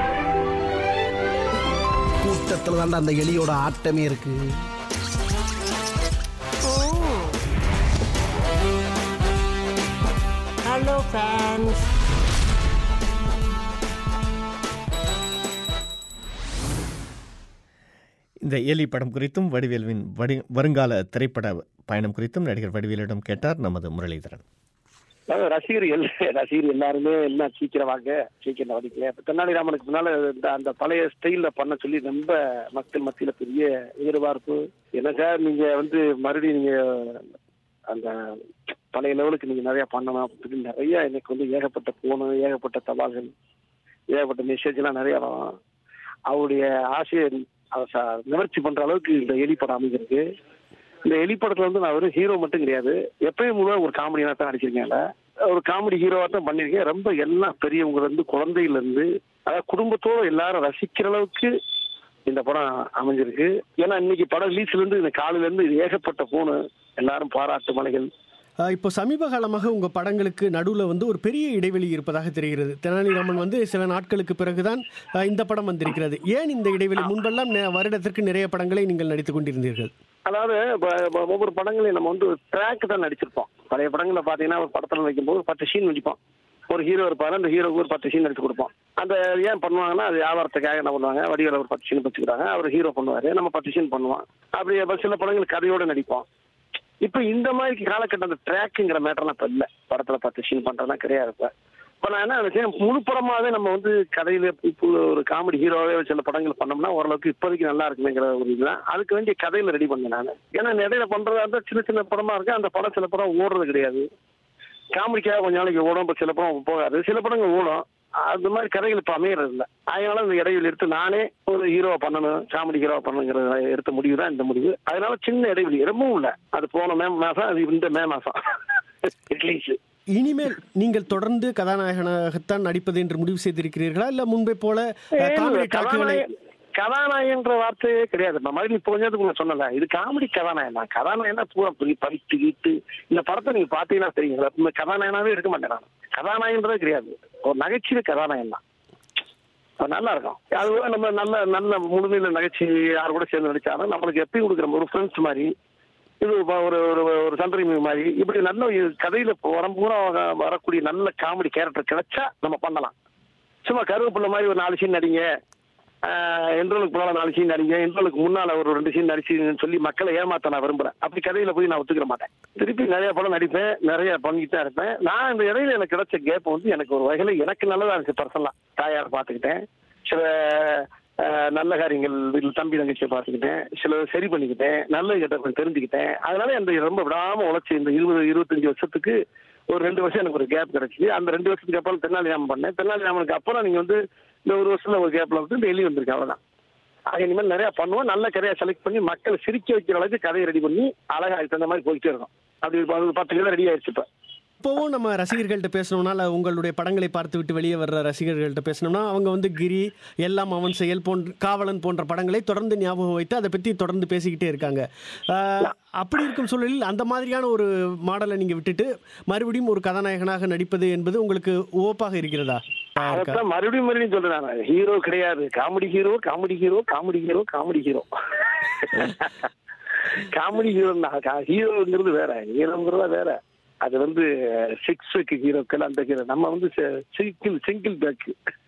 கூட்டத்துல தாண்டா அந்த எலியோட ஆட்டமே இருக்கு ஹலோ ஃபேன்ஸ் இந்த எலி படம் குறித்தும் வடிவேலுவின் வடி வருங்கால திரைப்பட பயணம் குறித்தும் நடிகர் வடிவேலிடம் கேட்டார் நமது முரளிதரன் அதாவது ரசிகர்கள் ரசிகர் எல்லாருமே எல்லாம் சீக்கிரம் வாங்க சீக்கிரம் வடிக்க இப்ப தென்னாலிராமனுக்கு முன்னால இந்த அந்த பழைய ஸ்டைல்ல பண்ண சொல்லி ரொம்ப மக்கள் மத்தியில பெரிய எதிர்பார்ப்பு என்ன சார் நீங்க வந்து மறுபடியும் நீங்க அந்த பழைய லெவலுக்கு நீங்க நிறைய பண்ணணும் அப்படின்னு நிறைய எனக்கு வந்து ஏகப்பட்ட போனு ஏகப்பட்ட தபால்கள் ஏகப்பட்ட மெசேஜ் எல்லாம் நிறைய வரும் அவருடைய ஆசையை அவ ச- நிவர்த்தி பண்ற அளவுக்கு இந்த எலி படம் அமைஞ்சிருக்கு இந்த எலி படத்துல வந்து நான் வெறும் ஹீரோ மட்டும் கிடையாது எப்பயும் முழுவ ஒரு காமெடியாக தான் நடிச்சிருக்கேன்ல ஒரு காமெடி ஹீரோவா தான் பண்ணிருக்கேன் ரொம்ப எல்லாம் பெரியவங்க இருந்து குழந்தையில இருந்து அதாவது குடும்பத்தோட எல்லாரும் ரசிக்கிற அளவுக்கு இந்த படம் அமைஞ்சிருக்கு ஏன்னா இன்னைக்கு படம் ரிலீஸ்ல இருந்து இந்த காலையில இருந்து இது ஏகப்பட்ட போனு எல்லாரும் பாராட்டு மலைகள் அஹ், இப்போ சமீப காலமாக உங்கள் படங்களுக்கு நடுவில் வந்து ஒரு பெரிய இடைவெளி இருப்பதாக தெரிகிறது தெனாலிராமன் வந்து சில நாட்களுக்கு பிறகுதான் அஹ், இந்த படம் வந்திருக்கிறது ஏன் இந்த இடைவெளி முன்பெல்லாம் நெ- வருடத்திற்கு நிறைய படங்களை நீங்கள் நடித்துக் கொண்டிருந்தீர்கள் அதாவது இப்ப- இப்ப ஒவ்வொரு படங்களையும் நம்ம வந்து ட்ராக் தான் நடிச்சிருப்போம் பழைய படங்களை பாத்தீங்கன்னா ஒரு படத்துல வைக்கும்போது ஒரு பத்து சீன் நடிப்போம் ஒரு ஹீரோ இருப்பாரு அந்த ஹீரோக்கு ஒரு பத்து சீன் நடிச்சு கொடுப்போம் அந்த ஏன் பண்ணுவாங்கன்னா அது வியாபாரத்துக்காக என்ன பண்ணுவாங்க வடிவேல ஒரு பத்து சீன் வச்சுக்கிறாங்க அவர் ஹீரோ பண்ணுவாரு நம்ம பத்து சீன் பண்ணுவோம் அப்படி அப்ப சில படங்கள் கதையோட நடிப்போம் இப்ப இந்த மாதிரி காலகட்டம் அந்த ட்ராக்குங்கிற மேட்டர்லாம் இப்ப இல்ல படத்துல பத்து சீன் பண்றதுலாம் கிடையாது இப்ப இப்ப நான் என்ன நினைச்சேன் முழு படமாவே நம்ம வந்து கதையில இப்போ ஒரு காமெடி ஹீரோவே சில படங்கள் பண்ணோம்னா ஓரளவுக்கு இப்போதைக்கு நல்லா இருக்குமேங்கிற ஒரு இதுதான் அதுக்கு வேண்டிய கதையில ரெடி பண்ணேன் நான் ஏன்னா இடையில பண்றதா இருந்தா சின்ன சின்ன படமா இருக்கு அந்த படம் சில படம் ஓடுறது கிடையாது காமெடிக்காக கொஞ்ச நாளைக்கு ஓடும் இப்ப சில படம் போகாது சில படங்கள் ஓடும் அந்த மாதிரி கதைகள் இப்ப அமையறது இல்ல அதனால இந்த இடைவெளி எடுத்து நானே ஒரு ஹீரோவா பண்ணணும் காமெடி ஹீரோவா பண்ணணுங்கிறத எடுத்த முடிவு தான் இந்த முடிவு அதனால சின்ன இடைவெளி ரொம்பவும் இல்ல அது போன மே மாசம் அது இந்த மே மாசம் ரிலீஸ் இனிமேல் நீங்கள் தொடர்ந்து கதாநாயகனாகத்தான் நடிப்பது என்று முடிவு செய்திருக்கிறீர்களா இல்ல முன்பை போல அஹ், காமெடி ட்ராக்குகளை கதாநாயகன்ற வார்த்தையே கிடையாது நான் மறுபடியும் இப்போ கொஞ்சத்துக்கு நான் சொன்னல இது காமெடி கதாநாயகன் தான் கதாநாயகனா பூரா பெரிய பறித்து கீட்டு இந்த படத்தை நீங்க பாத்தீங்கன்னா தெரியுங்களா இந்த கதாநாயகனாவே எடுக்க மாட்டேன் நான் கதாநாயகன்றதே கிடையாது ஒரு நகைச்சுவை கதாநாயகன் தான் அது நல்லா இருக்கும் அது கூட நம்ம நல்ல நல்ல முழுமையில நகைச்சுவை யார் கூட சேர்ந்து நடிச்சாலும் நம்மளுக்கு எப்பயும் கொடுக்குற ஒரு ஃப்ரெண்ட்ஸ் மாதிரி இது ஒரு ஒரு ஒரு- ஒரு சந்திரமி மாதிரி இப்படி நல்ல ஒரு கதையில வரம் பூரா வரக்கூடிய நல்ல காமெடி கேரக்டர் கிடைச்சா நம்ம பண்ணலாம் சும்மா கருவேப்பிள்ளை மாதிரி ஒரு நாலு சீன் நடிங்க ஆஹ் என்றளுக்கு போனால நாலு சீன் நடிங்க என்றளுக்கு முன்னால ஒரு ரெண்டு சீன் நடிச்சுன்னு சொல்லி மக்களை ஏமாத்த நான் விரும்புறேன் அப்படி கதையில போய் நான் ஒத்துக்கிற மாட்டேன் திருப்பி நிறைய படம் நடிப்பேன் நிறைய பண்ணிட்டு தான் இருப்பேன் நான் இந்த இடையில எனக்கு கிடைச்ச கேப் வந்து எனக்கு ஒரு வகையில எனக்கு நல்லதா இருந்துச்சு பர்சனலா தாயார் பார்த்துக்கிட்டேன் சில ஆஹ், நல்ல காரியங்கள் வீட்டில் தம்பி தங்கச்சியை பார்த்துக்கிட்டேன் சில சரி பண்ணிக்கிட்டேன் நல்ல கெட்ட கொஞ்சம் தெரிஞ்சுக்கிட்டேன் அதனால அந்த ரொம்ப விடாம உழைச்சி இந்த இருபது இருபத்தஞ்சு வருஷத்துக்கு ஒரு ரெண்டு வருஷம் எனக்கு ஒரு கேப் கிடைச்சிது அந்த ரெண்டு வருஷத்துக்கு அப்புறம் தென்னாலிராமன் பண்ணேன் தென்னாலிராமனுக்கு அப்புறம் நீங்க வந்து இந்த ஒரு வருஷத்துல ஒரு கேப்ல வந்து டெய்லி வந்திருக்கு அவ்வளவுதான் ஆக இனிமேல் நிறைய பண்ணுவோம் நல்ல கதையை செலக்ட் பண்ணி மக்களை சிரிக்க வைக்கிற அளவுக்கு கதையை ரெடி பண்ணி அழகா அதுக்கு தகுந்த மாதிரி போயிட்டே இருக்கும் அப்படி ஒரு பத்து- பத்து கிலோ ரெடி ஆயிடுச்சு இப்ப இப்போவும் நம்ம ரசிகர்கள்ட்ட பேசணும்னா இல்ல உங்களுடைய படங்களை பார்த்து விட்டு வெளியே வர்ற ரசிகர்கள்ட்ட பேசணும்னா அவங்க வந்து கிரி எல்லாம் அவன் செயல் போன்ற காவலன் போன்ற படங்களை தொடர்ந்து ஞாபகம் வைத்து அதை பற்றி தொடர்ந்து பேசிக்கிட்டே இருக்காங்க ஆஹ், அப்படி இருக்கும் சூழலில் அந்த மாதிரியான ஒரு மாடலை நீங்க விட்டுட்டு மறுபடியும் ஒரு கதாநாயகனாக நடிப்பது என்பது உங்களுக்கு ஓப்பாக இருக்கிறதா அதான் மறுபடியும் மறுபடியும் சொல்றேன் நான் ஹீரோ கிடையாது comedy hero comedy hero comedy hero comedy hero comedy hero ஹீரோங்கிறது வேற ஹீரோங்கிறதா வேற அது வந்து சிக்ஸ் பேக் ஹீரோக்கள் அந்த ஹீரோ நம்ம வந்து சிங்கிள் சிங்கிள் பேக்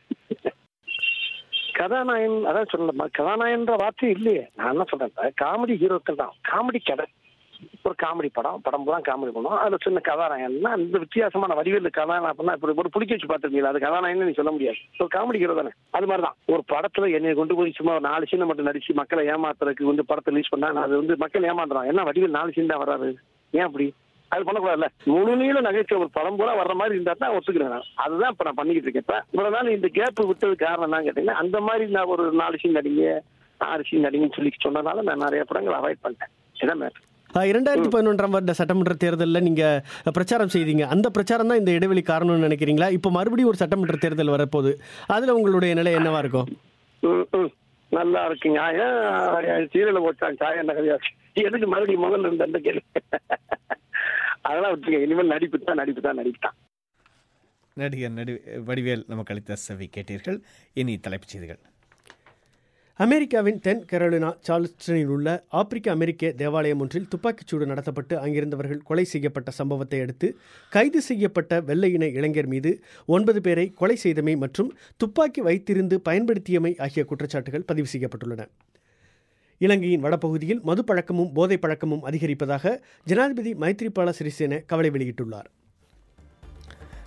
கதாநாயகன் அதான் சொல்லல கதாநாயகன்ற வார்த்தை இல்லையே நான் என்ன சொல்றேன் காமெடி ஹீரோக்கள் தான் காமெடி கதை ஒரு காமெடி படம் படம் தான் காமெடி பண்ணுவோம் அதுல சின்ன கதாநாயகன்னா அந்த வித்தியாசமான வடிவில் கதாநாயகன் பண்ணா இப்படி ஒரு பிடிக்க வச்சு பார்த்துருக்கீங்களா அது கதாநாயகன் நீ சொல்ல முடியாது ஒரு காமெடி ஹீரோ தானே அது மாதிரி தான் ஒரு படத்துல என்னை கொண்டு போய் சும்மா ஒரு நாலு சீனை மட்டும் நடிச்சு மக்களை ஏமாத்துறதுக்கு வந்து படத்தை ரிலீஸ் பண்ணா நான் அது வந்து மக்கள் ஏமாத்துறான் என்ன வடிவில் நாலு சீன் தான் வராது ஏன் அப்படி அது பண்ணக்கூடாதுல்ல முழு நீள நகைச்சுவை ஒரு படம் பூரா வர்ற மாதிரி இருந்தா தான் ஒத்துக்கிறேன் நான் அதுதான் இப்ப நான் பண்ணிக்கிட்டு இருக்கேன் இப்ப இவ்வளவு நாள் இந்த கேப் விட்டது காரணம் என்ன கேட்டீங்கன்னா அந்த மாதிரி நான் ஒரு நாலு சீன் நடிங்க ஆறு சீன் நடிங்கன்னு சொல்லி சொன்னதால நான் நிறைய படங்களை அவாய்ட் பண்ணிட்டேன் இதான் மேட்டர் ஆஹ், இரண்டாயிரத்தி பதினொன்றாம் வருட சட்டமன்ற தேர்தலில் நீங்க பிரச்சாரம் செய்தீங்க அந்த பிரச்சாரம் தான் இந்த இடைவெளி காரணம்னு நினைக்கிறீங்களா இப்போ மறுபடியும் ஒரு சட்டமன்ற தேர்தல் வரப்போகுது அதுல உங்களுடைய நிலை என்னவா இருக்கும் ம், ம். நல்லா இருக்குங்க ஏன் சீரியல போட்டாங்க சாய என்ன கதையாச்சு எதுக்கு மறுபடியும் முதல்ல இருந்து அந்த கேள்வி அதெல்லாம் விட்டுங்க இனிமேல் நடிப்பு தான் நடிப்பு தான் நடிப்பு தான் நடிகர் நடி வடிவேல் நமக்கு அளித்த செவி கேட்டீர்கள் இனி தலைப்புச் செய்திகள் அமெரிக்காவின் தென் கரோலினா சார்ல்ஸ்டனில் உள்ள ஆப்பிரிக்க அமெரிக்க தேவாலயம் ஒன்றில் துப்பாக்கிச்சூடு நடத்தப்பட்டு அங்கிருந்தவர்கள் கொலை செய்யப்பட்ட சம்பவத்தை அடுத்து கைது செய்யப்பட்ட வெள்ளையின இளைஞர் மீது ஒன்பது பேரை கொலை செய்தமை மற்றும் துப்பாக்கி வைத்திருந்து பயன்படுத்தியமை ஆகிய குற்றச்சாட்டுகள் பதிவு செய்யப்பட்டுள்ளன இலங்கையின் வடபகுதியில் மது பழக்கமும் போதை பழக்கமும் அதிகரிப்பதாக ஜனாதிபதி மைத்ரிபால சிறிசேன கவலை வெளியிட்டுள்ளார்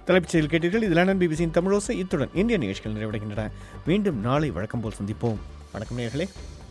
தலைப்புச் செய்திகள் கேட்டீர்கள் இது லண்டன் பிபிசியின் தமிழோசை இத்துடன் இந்திய நிகழ்ச்சிகள் நிறைவடைகின்றன மீண்டும் நாளை வழக்கம் போல் சந்திப்போம் வணக்கம் நேர்களே